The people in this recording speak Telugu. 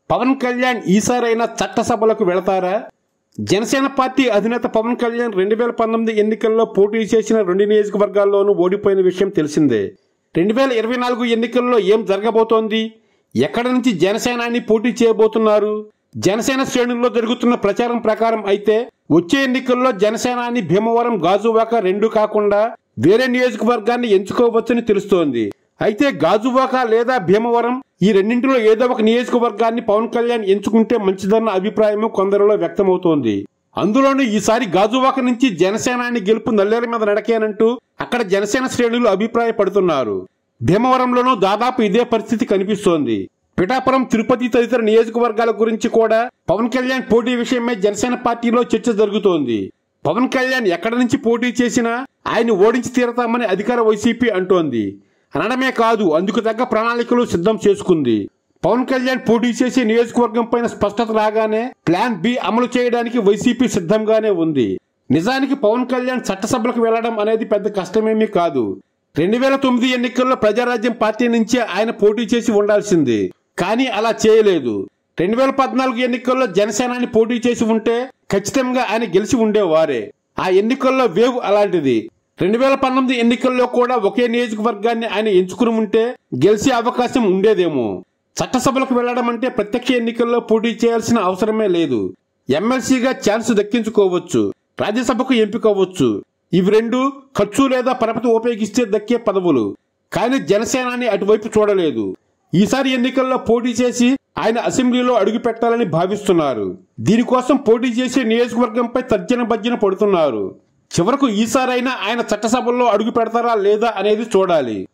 పవన్ కళ్యాణ్ ఈసారైనా చట్టసభలకు వెళతారా జనసేన పార్టీ అధినేత పవన్ కళ్యాణ్ రెండు వేల పంతొమ్మిది ఎన్నికల్లో పోటీ చేసిన రెండు నియోజకవర్గాల్లోనూ ఓడిపోయిన విషయం తెలిసిందే రెండు వేల ఇరవై నాలుగు ఎన్నికల్లో ఏం జరగబోతోంది ఎక్కడ నుంచి జనసేనాని పోటీ చేయబోతున్నారు జనసేన శ్రేణుల్లో జరుగుతున్న ప్రచారం ప్రకారం అయితే వచ్చే ఎన్నికల్లో జనసేనాని భీమవరం గాజువాక రెండు కాకుండా వేరే నియోజకవర్గాన్ని ఎంచుకోవచ్చని తెలుస్తోంది అయితే గాజువాక లేదా భీమవరం ఈ రెండింటిలో ఏదో ఒక నియోజకవర్గాన్ని పవన్ కళ్యాణ్ ఎంచుకుంటే మంచిదన్న అభిప్రాయం కొందరిలో వ్యక్తమవుతోంది అందులోనూ ఈసారి గాజువాక నుంచి జనసేనాని గెలుపు నల్లేరు మీద నడకేనంటూ అక్కడ జనసేన శ్రేణులు అభిప్రాయపడుతున్నారు భీమవరంలోనూ దాదాపు ఇదే పరిస్థితి కనిపిస్తోంది పిఠాపురం తిరుపతి తదితర నియోజకవర్గాల గురించి కూడా పవన్ కళ్యాణ్ పోటీ విషయమై జనసేన పార్టీలో చర్చ జరుగుతోంది పవన్ కళ్యాణ్ ఎక్కడి నుంచి పోటీ చేసినా ఆయన ఓడించి తీరతామని అధికార వైసీపీ అంటోంది అనడమే కాదు అందుకు తగ్గ ప్రణాళికలు సిద్ధం చేసుకుంది పవన్ కళ్యాణ్ పోటీ చేసే నియోజకవర్గం పైన స్పష్టత రాగానే ప్లాన్ బి అమలు చేయడానికి వైసీపీ సిద్ధంగానే ఉంది నిజానికి పవన్ కళ్యాణ్ చట్టసభలకు వెళ్లడం అనేది పెద్ద కష్టమేమీ కాదు రెండు వేల తొమ్మిది ఎన్నికల్లో ప్రజారాజ్యం పార్టీ నుంచే ఆయన పోటీ చేసి ఉండాల్సింది కానీ అలా చేయలేదు రెండు వేల పద్నాలుగు ఎన్నికల్లో జనసేనాని పోటీ చేసి ఉంటే ఖచ్చితంగా ఆయన గెలిచి ఉండేవారే ఆ ఎన్నికల్లో వేవ్ అలాంటిది రెండు వేల పంతొమ్మిది ఎన్నికల్లో కూడా ఒకే నియోజకవర్గాన్ని ఆయన ఎంచుకుని ఉంటే గెలిచే అవకాశం ఉండేదేమో చట్టసభలకు వెళ్లడం అంటే ప్రత్యక్ష ఎన్నికల్లో పోటీ చేయాల్సిన అవసరమే లేదు ఎమ్మెల్సీగా ఛాన్స్ దక్కించుకోవచ్చు రాజ్యసభకు ఎంపికవచ్చు ఇవి రెండు ఖర్చు లేదా పరపతి ఉపయోగిస్తే దక్కే పదవులు కానీ జనసేనాని అటువైపు చూడలేదు ఈసారి ఎన్నికల్లో పోటీ చేసి ఆయన అసెంబ్లీలో అడుగు పెట్టాలని భావిస్తున్నారు దీనికోసం పోటీ చేసే నియోజకవర్గంపై తర్జన భర్జన పడుతున్నారు చివరకు ఈసారైనా ఆయన చట్టసభల్లో అడుగు పెడతారా లేదా అనేది చూడాలి